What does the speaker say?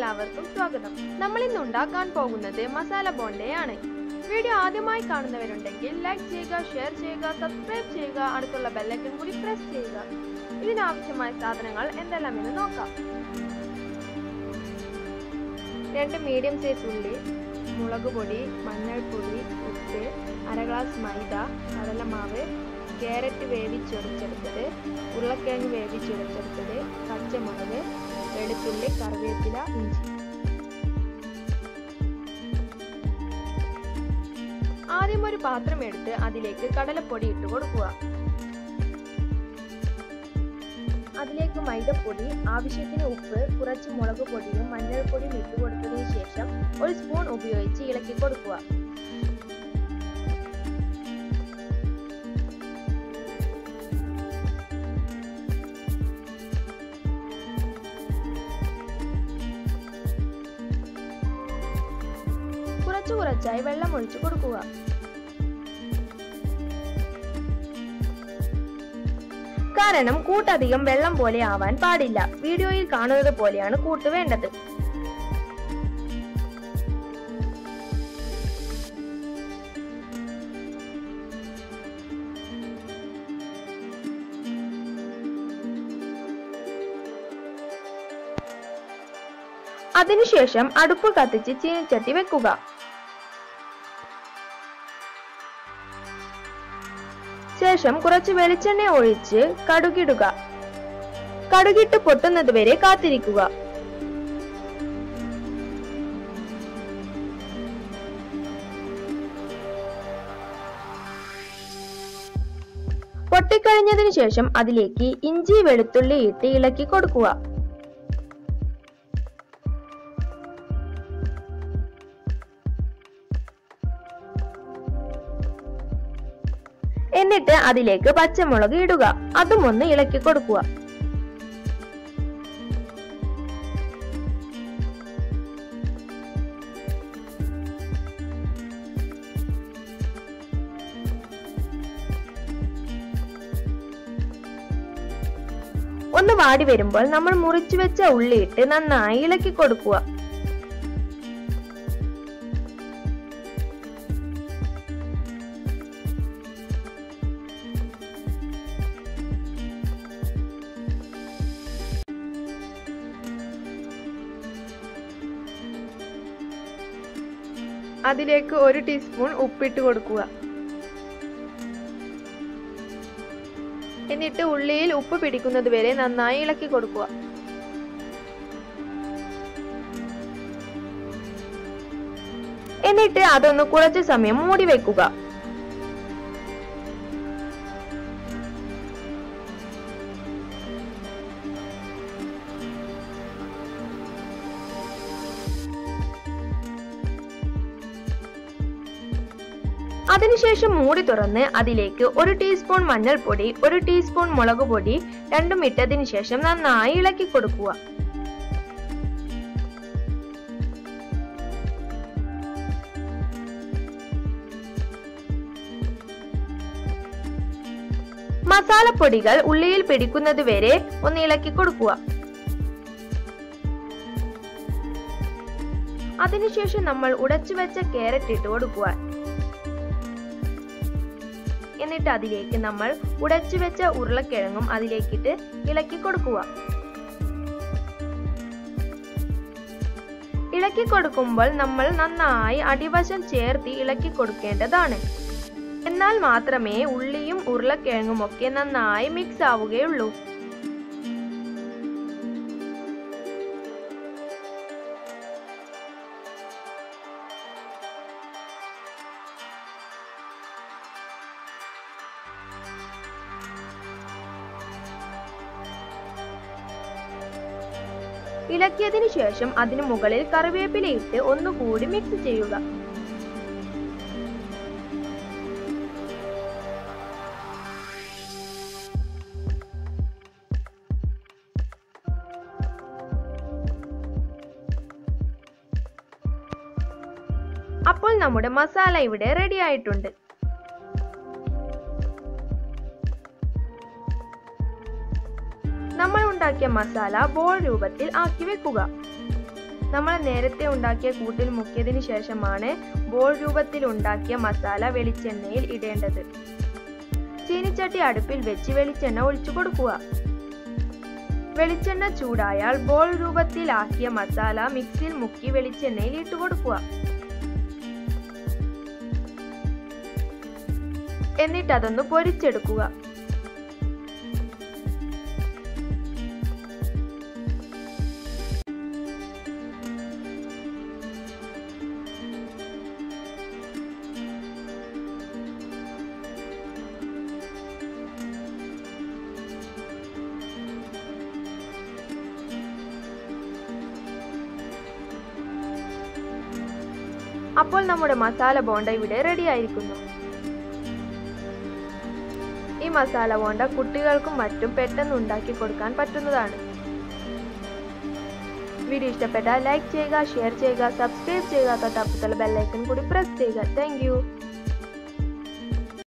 എല്ലാവർക്കും സ്വാഗതം നമ്മൾ ഇന്ന് ഉണ്ടാക്കാൻ പോകുന്നത് മസാല ബോണ്ടയാണ് വീഡിയോ ആദ്യമായി കാണുന്നവരുണ്ടെങ്കിൽ ലൈക്ക് ചെയ്യുക ഷെയർ ചെയ്യുക സബ്സ്ക്രൈബ് ചെയ്യുക അടുത്തുള്ള ബെല്ലൈക്കൺ കൂടി പ്രസ് ചെയ്യുക ഇതിനാവശ്യമായ സാധനങ്ങൾ എന്തെല്ലാമെന്ന് നോക്കാം രണ്ട് മീഡിയം സൈസ് ഉള്ളി മുളക് പൊടി മഞ്ഞൾപ്പൊടി ഉപ്പ് അര ഗ്ലാസ് മൈദ കടലമാവ് ക്യാരറ്റ് വേവിച്ചുടച്ചെടുത്തത് ഉരുളക്കിഴങ്ങ് വേവിച്ചുടച്ചെടുത്തത് പച്ചമുളക് വെളുത്തുള്ളി കറിവേപ്പില ഇഞ്ചി ആദ്യം ഒരു പാത്രം എടുത്ത് അതിലേക്ക് കടലപ്പൊടി ഇട്ട് കൊടുക്കുക അതിലേക്ക് മൈദപ്പൊടി ആവശ്യത്തിന് ഉപ്പ് കുറച്ച് മുളക് പൊടിയും മഞ്ഞൾപ്പൊടിയും ഇട്ട് കൊടുത്തതിന് ശേഷം ഒരു സ്പൂൺ ഉപയോഗിച്ച് ഇളക്കി കൊടുക്കുക കുറച്ചു കുറച്ചായി വെള്ളം ഒഴിച്ചു കൊടുക്കുക കാരണം കൂട്ടധികം വെള്ളം പോലെ ആവാൻ പാടില്ല വീഡിയോയിൽ കാണുന്നത് പോലെയാണ് കൂട്ട് വേണ്ടത് അതിനുശേഷം അടുപ്പ് കത്തിച്ച് ചീനിച്ചട്ടി വെക്കുക ശേഷം കുറച്ച് വെളിച്ചെണ്ണ ഒഴിച്ച് കടുകിടുക കടുകിട്ട് പൊട്ടുന്നത് വരെ കാത്തിരിക്കുക പൊട്ടിക്കഴിഞ്ഞതിനു ശേഷം അതിലേക്ക് ഇഞ്ചി വെളുത്തുള്ളി ഇട്ട് ഇളക്കി കൊടുക്കുക എന്നിട്ട് അതിലേക്ക് പച്ചമുളക് ഇടുക അതും ഒന്ന് ഇളക്കി കൊടുക്കുക ഒന്ന് വാടി വരുമ്പോൾ നമ്മൾ മുറിച്ചു വെച്ച ഉള്ളിയിട്ട് നന്നായി ഇളക്കി കൊടുക്കുക അതിലേക്ക് ഒരു ടീസ്പൂൺ ഉപ്പിട്ട് കൊടുക്കുക എന്നിട്ട് ഉള്ളിയിൽ ഉപ്പ് പിടിക്കുന്നത് വരെ നന്നായി ഇളക്കി കൊടുക്കുക എന്നിട്ട് അതൊന്ന് കുറച്ച് സമയം മൂടി വെക്കുക അതിനുശേഷം മൂടി തുറന്ന് അതിലേക്ക് ഒരു ടീസ്പൂൺ മഞ്ഞൾപ്പൊടി ഒരു ടീസ്പൂൺ മുളക് പൊടി രണ്ടും ഇട്ടതിന് ശേഷം നന്നായി ഇളക്കി കൊടുക്കുക മസാലപ്പൊടികൾ ഉള്ളിയിൽ പിടിക്കുന്നത് വരെ ഒന്ന് ഇളക്കി കൊടുക്കുക അതിനുശേഷം നമ്മൾ ഉടച്ചു വെച്ച ക്യാരറ്റ് ഇട്ട് കൊടുക്കുക എന്നിട്ട് അതിലേക്ക് നമ്മൾ ഉടച്ചു വെച്ച ഉരുളക്കിഴങ്ങും അതിലേക്കിട്ട് ഇളക്കി കൊടുക്കുക ഇളക്കി കൊടുക്കുമ്പോൾ നമ്മൾ നന്നായി അടിവശം ചേർത്ത് ഇളക്കി കൊടുക്കേണ്ടതാണ് എന്നാൽ മാത്രമേ ഉള്ളിയും ഉരുളക്കിഴങ്ങും ഒക്കെ നന്നായി മിക്സ് ആവുകയുള്ളൂ ഇളക്കിയതിനു ശേഷം അതിനു മുകളിൽ കറിവേപ്പിലയിട്ട് ഒന്നുകൂടി മിക്സ് ചെയ്യുക അപ്പോൾ നമ്മുടെ മസാല ഇവിടെ റെഡി ആയിട്ടുണ്ട് നമ്മൾ ഉണ്ടാക്കിയ മസാല ബോൾ രൂപത്തിൽ ആക്കി വെക്കുക നമ്മൾ നേരത്തെ ഉണ്ടാക്കിയ കൂട്ടിൽ മുക്കിയതിന് ശേഷമാണ് ബോൾ രൂപത്തിൽ ഉണ്ടാക്കിയ മസാല വെളിച്ചെണ്ണയിൽ ഇടേണ്ടത് ചീനിച്ചട്ടി അടുപ്പിൽ വെച്ച് വെളിച്ചെണ്ണ ഒഴിച്ചു കൊടുക്കുക വെളിച്ചെണ്ണ ചൂടായാൽ ബോൾ രൂപത്തിലാക്കിയ മസാല മിക്സിയിൽ മുക്കി വെളിച്ചെണ്ണയിൽ ഇട്ട് കൊടുക്കുക എന്നിട്ട് അതൊന്ന് പൊരിച്ചെടുക്കുക അപ്പോൾ നമ്മുടെ മസാല ബോണ്ട ഇവിടെ റെഡി ആയിരിക്കുന്നു ഈ മസാല ബോണ്ട കുട്ടികൾക്കും മറ്റും പെട്ടെന്ന് ഉണ്ടാക്കി കൊടുക്കാൻ പറ്റുന്നതാണ് വീഡിയോ ഇഷ്ടപ്പെട്ടാൽ ലൈക്ക് ചെയ്യുക ഷെയർ ചെയ്യുക സബ്സ്ക്രൈബ് ചെയ്യുക തൊട്ടപ്പുറത്തുള്ള ബെല്ലൈക്കൺ കൂടി പ്രസ് ചെയ്യുക താങ്ക്